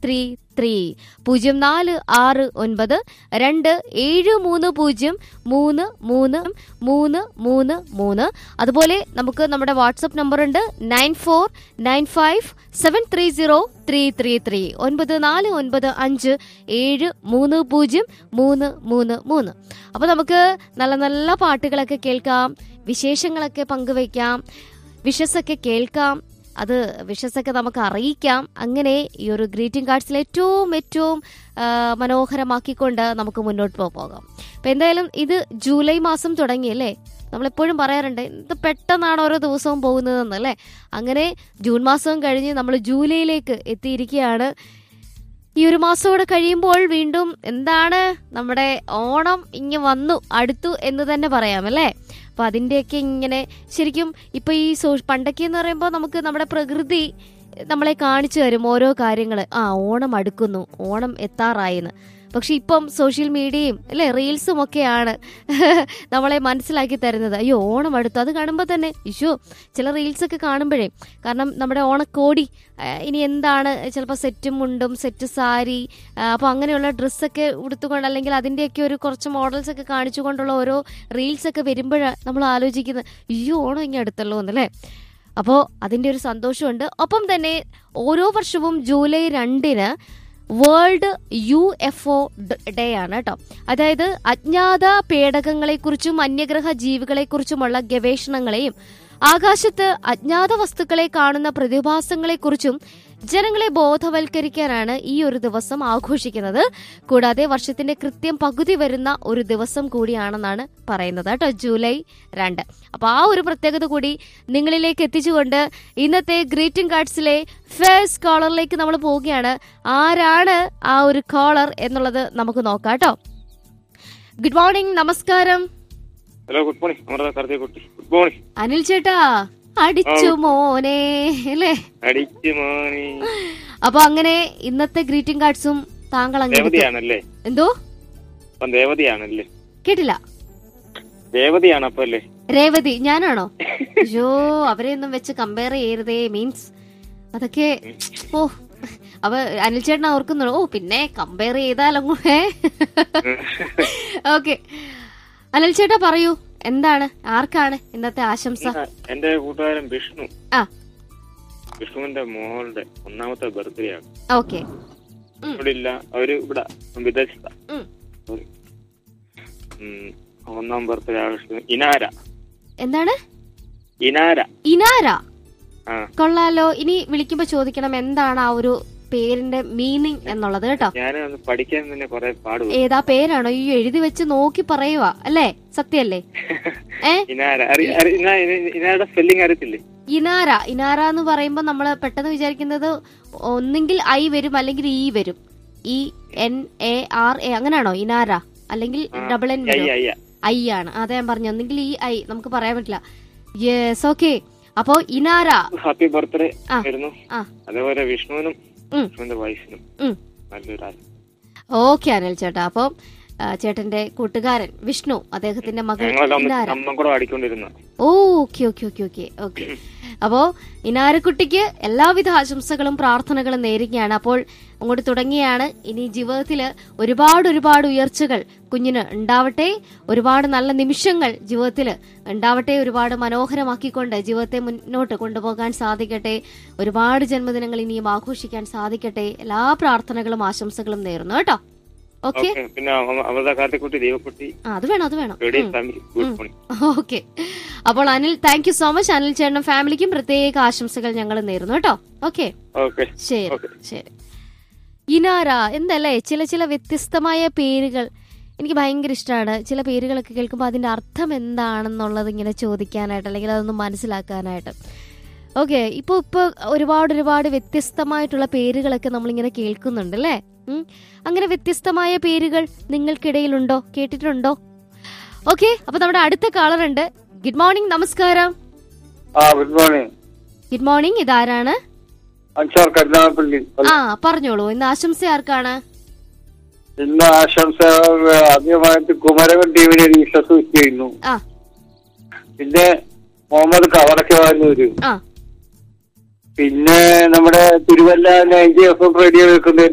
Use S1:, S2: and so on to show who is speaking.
S1: Three three പൂജ്യം നാല് ആറ് ഒൻപത് രണ്ട് ഏഴ് മൂന്ന് പൂജ്യം മൂന്ന് മൂന്ന് മൂന്ന് മൂന്ന് മൂന്ന് അതുപോലെ നമുക്ക് നമ്മുടെ വാട്സപ്പ് നമ്പർ ഉണ്ട് nine four nine five seven three zero three three three ഒൻപത് നാല് ഒൻപത് അഞ്ച് ഏഴ് മൂന്ന് പൂജ്യം മൂന്ന് മൂന്ന് മൂന്ന് അപ്പോൾ നമുക്ക് നല്ല നല്ല പാട്ടുകളൊക്കെ കേൾക്കാം വിശേഷങ്ങളൊക്കെ പങ്കുവയ്ക്കാം വിഷസൊക്കെ കേൾക്കാം അത് വിഷസൊക്കെ നമുക്ക് അറിയിക്കാം അങ്ങനെ ഈ ഒരു ഗ്രീറ്റിംഗ് കാർഡ്സിൽ ഏറ്റവും ഏറ്റവും ആ, മനോഹരമാക്കിക്കൊണ്ട് നമുക്ക് മുന്നോട്ട് പോ- പോകാം അപ്പം എന്തായാലും ഇത് ജൂലൈ മാസം തുടങ്ങിയല്ലേ നമ്മളെപ്പോഴും പറയാറുണ്ട് ഇത് പെട്ടെന്നാണ് ഓരോ ദിവസവും പോകുന്നതെന്ന് അല്ലേ അങ്ങനെ ജൂൺ മാസവും കഴിഞ്ഞ് നമ്മൾ ജൂലൈയിലേക്ക് എത്തിയിരിക്കുകയാണ് ഈ ഒരു മാസം കൂടെ കഴിയുമ്പോൾ വീണ്ടും എന്താണ് നമ്മുടെ ഓണം ഇങ്ങ് വന്നു അടുത്തു എന്ന് തന്നെ പറയാം അല്ലേ അപ്പൊ അതിന്റെയൊക്കെ ഇങ്ങനെ ശരിക്കും ഇപ്പൊ ഈ സോ പണ്ടൊക്കെ എന്ന് പറയുമ്പോൾ നമുക്ക് നമ്മുടെ പ്രകൃതി നമ്മളെ കാണിച്ചു തരും ഓരോ കാര്യങ്ങള് ആ ഓണം അടുക്കുന്നു ഓണം എത്താറായിന്ന് പക്ഷെ ഇപ്പം സോഷ്യൽ മീഡിയയും അല്ലെ റീൽസും ഒക്കെയാണ് നമ്മളെ മനസ്സിലാക്കി തരുന്നത് അയ്യോ ഓണം അടുത്തു അത് കാണുമ്പോൾ തന്നെ ഇഷ്യൂ ചില റീൽസ് ഒക്കെ കാണുമ്പോഴേ കാരണം നമ്മുടെ ഓണക്കോടി ആ, ഇനി എന്താണ് ചിലപ്പോൾ സെറ്റും മുണ്ടും സെറ്റ് സാരി അപ്പോൾ അങ്ങനെയുള്ള ഡ്രസ്സൊക്കെ ഉടുത്തുകൊണ്ട് അല്ലെങ്കിൽ അതിൻ്റെയൊക്കെ ഒരു കുറച്ച് മോഡൽസ് ഒക്കെ കാണിച്ചുകൊണ്ടുള്ള ഓരോ റീൽസ് ഒക്കെ വരുമ്പോഴാണ് നമ്മൾ ആലോചിക്കുന്നത് അയ്യോ ഓണം ഇങ്ങനെ അടുത്തല്ലോ എന്നല്ലേ അപ്പോൾ അതിൻ്റെ ഒരു സന്തോഷമുണ്ട് ഒപ്പം തന്നെ ഓരോ വർഷവും ജൂലൈ രണ്ടിന് world U F O day ആണ് കേട്ടോ അതായത് അജ്ഞാത പേടകങ്ങളെക്കുറിച്ചും അന്യഗ്രഹ ജീവികളെക്കുറിച്ചുമുള്ള ഗവേഷണങ്ങളെയും ആകാശത്ത് അജ്ഞാത വസ്തുക്കളെ കാണുന്ന പ്രതിഭാസങ്ങളെക്കുറിച്ചും ജനങ്ങളെ ബോധവൽക്കരിക്കാനാണ് ഈ ഒരു ദിവസം ആഘോഷിക്കുന്നത് കൂടാതെ വർഷത്തിന്റെ കൃത്യം പകുതി വരുന്ന ഒരു ദിവസം കൂടിയാണെന്നാണ് പറയുന്നത് കേട്ടോ ജൂലൈ രണ്ട് അപ്പൊ ആ ഒരു പ്രത്യേകത കൂടി നിങ്ങളിലേക്ക് എത്തിച്ചുകൊണ്ട് ഇന്നത്തെ ഗ്രീറ്റിംഗ് കാർഡ്സിലെ ഫേസ്റ്റ് കോളറിലേക്ക് നമ്മൾ പോവുകയാണ് ആരാണ് ആ ഒരു കോളർ എന്നുള്ളത് നമുക്ക് നോക്കാം കേട്ടോ ഗുഡ് മോർണിംഗ് നമസ്കാരം
S2: hello good morning Amrutha Karuthikutty good morning
S1: Anil ചേട്ടാ അടിച്ചു മോനെ അല്ലേ
S2: അടിച്ചു മോനി
S1: അപ്പൊ അങ്ങനെ ഇന്നത്തെ ഗ്രീറ്റിംഗ് കാർഡ്സും താങ്കൾ അങ്ങനെ എടുത്തു.
S2: ദേവതയാണല്ലേ
S1: എന്തോ
S2: അപ്പം ദേവതയാണല്ലേ
S1: കേട്ടില്ല
S2: ദേവതയാണ് അപ്പൊ അല്ലേ
S1: രേവതി ഞാനാണോ അയ്യോ അവരെയൊന്നും വെച്ച് കമ്പയർ ചെയ്യരുതേ മീൻസ് അതൊക്കെ ഓ അവ അനിൽ ചേട്ടൻ ഓർക്കുന്നുള്ളൂ ഓ പിന്നെ കമ്പയർ ചെയ്താലും കൂടെ ഓക്കെ അനിൽ ചേട്ടാ പറയൂ എന്താണ് ആർക്കാണ് ഇന്നത്തെ ആശംസ
S2: എന്റെ കൂട്ടുകാരൻ വിഷ്ണു
S1: ആ
S2: വിഷ്ണുവിന്റെ മോളുടെ ഒന്നാമത്തെ ബർത്ത്ഡേ ആണ്
S1: ഓക്കെ
S2: ഇവിടെ ഇല്ല അവര് ഇവിടെ വിദേശത്ത
S1: ഉം.
S2: Sorry. ഉം, ഒന്നാം ബർത്ത്ഡേ ആഘോഷിക്കുന്നു ഇനാര
S1: എന്താണ്
S2: ഇനാര
S1: ഇനാര
S2: ആ
S1: കൊള്ളാലോ ഇനി വിളിക്കുമ്പോ ചോദിക്കണം എന്താണ് ആ ഒരു പേരിന്റെ മീനിങ് എന്നുള്ളത് കേട്ടോ
S2: ഞാൻ ഒന്ന് പഠിക്കാൻ തന്നെ കുറെ പാടുപോയി
S1: ഏതാ പേരാണോ ഈ എഴുതി വെച്ച് നോക്കി പറയുക അല്ലേ സത്യല്ലേ ഏ
S2: ഇനാര അറി- അറി- ഇനാ- ഇന- ഇനാരുടെ സ്പെല്ലിംഗ് അറിയത്തില്ലേ
S1: ഇനാര ഇനാര എന്ന് പറയുമ്പോ നമ്മൾ പെട്ടെന്ന് വിചാരിക്കുന്നത് ഒന്നെങ്കിൽ ഐ വരും അല്ലെങ്കിൽ ഇ വരും E N A R A അങ്ങനെയാണോ ഇനാര അല്ലെങ്കിൽ
S2: ആ,
S1: ഡബിൾ എൻ
S2: അയ്യ
S1: വരും
S2: അയ്യ
S1: ഐ ആണ് അതെ ഞാൻ പറഞ്ഞു ഒന്നെങ്കിൽ ഈ ഐ നമുക്ക് പറയാൻ പറ്റില്ല യെസ് ഓക്കെ അപ്പോ ഇനാര
S2: ഹാപ്പി ബർത്ത്ഡേ
S1: ആ.
S2: ആയിരുന്നു
S1: ആ.
S2: അതേപോലെ വിഷ്ണുവിനും
S1: ഉം.
S2: വിഷ്ണുവിന്റെ വൈഫിനും
S1: ഉം.
S2: നല്ലൊരു ആശം
S1: ഓക്കെ അനിൽ ചേട്ടാ അപ്പം ആ, ചേട്ടന്റെ കൂട്ടുകാരൻ വിഷ്ണു അദ്ദേഹത്തിന്റെ മകൾ
S2: ഞങ്ങളെല്ലാം
S1: ഇനാര
S2: അമ്മ കൂടെ പാടിക്കൊണ്ടിരുന്ന
S1: oh okay okay okay okay okay അപ്പോ ഇനാരക്കുട്ടിക്ക് എല്ലാവിധ ആശംസകളും പ്രാർത്ഥനകളും നേരുകയാണ് അപ്പോൾ അങ്ങോട്ട് തുടങ്ങിയാണ് ഇനി ജീവിതത്തിൽ ഒരുപാട് ഒരുപാട് ഉയർച്ചകൾ കുഞ്ഞിന് ഉണ്ടാവട്ടെ ഒരുപാട് നല്ല നിമിഷങ്ങൾ ജീവിതത്തിൽ ഉണ്ടാവട്ടെ ഒരുപാട് മനോഹരമാക്കിക്കൊണ്ട് ജീവിതത്തെ മുന്നോട്ട് കൊണ്ടുപോകാൻ സാധിക്കട്ടെ ഒരുപാട് ജന്മദിനങ്ങൾ ഇനിയും ആഘോഷിക്കാൻ സാധിക്കട്ടെ എല്ലാ പ്രാർത്ഥനകളും ആശംസകളും നേരുന്നു കേട്ടോ ഓക്കെ
S2: ഓക്കെ പിന്നെ അമ- അമൃത കാർത്തിക്കുട്ടി ദൈവക്കുട്ടി
S1: അത് വേണം അത് വേണം
S2: റേഡിയോ
S1: ഉം.
S2: ഫാമിലി ഗുഡ് മോർണിംഗ്
S1: ഓക്കെ അപ്പോൾ Anil thank you so much Anil ചേട്ടനും ഫാമിലിക്കും പ്രത്യേക ആശംസകൾ ഞങ്ങൾ നേരുന്നു കേട്ടോ ഓക്കെ
S2: ഓക്കെ
S1: ശരി
S2: ഓക്കെ
S1: ശരി ഇനാര എന്തല്ലേ ചില ചില വ്യത്യസ്തമായ പേരുകൾ എനിക്ക് ഭയങ്കര ഇഷ്ടമാണ് ചില പേരുകളൊക്കെ കേൾക്കുമ്പോൾ അതിന്റെ അർത്ഥം എന്താണെന്നുള്ളത് ഇങ്ങനെ ചോദിക്കാനായിട്ട് അല്ലെങ്കിൽ അതൊന്ന് മനസ്സിലാക്കാനായിട്ട് ഓക്കെ ഇപ്പോൾ ഇപ്പോൾ ഒരുപാട് ഒരുപാട് വ്യത്യസ്തമായിട്ടുള്ള പേരുകളൊക്കെ നമ്മളിങ്ങനെ കേൾക്കുന്നുണ്ട് അല്ലേ ഉം. അങ്ങനെ വ്യത്യസ്തമായ പേരുകൾ നിങ്ങൾക്കിടയിലുണ്ടോ കേട്ടിട്ടുണ്ടോ ഓക്കെ അപ്പൊ നമ്മുടെ അടുത്ത കാളർ ഉണ്ട് ഗുഡ് മോർണിംഗ് നമസ്കാരം
S3: ആ ഗുഡ് മോർണിംഗ്
S1: ഗുഡ് മോർണിംഗ് ഇതാരാണ്
S3: അൻസാർ കരുനാഗപ്പള്ളി
S1: ആ പറഞ്ഞോളൂ ഇന്ന് ആശംസ ആർക്കാണ്
S3: ഇന്ന് ആശംസ ആദ്യമായിട്ട് കുമരകൻ ടിവിനെ വിശ്വസ് ചെയ്യുന്നു
S1: ആ
S3: പിന്നെ മുഹമ്മദ് കവടക്കവാനൂര്
S1: ആ
S3: പിന്നെ നമ്മുടെ Thiruvalla ninety F M radio വെക്കുന്ന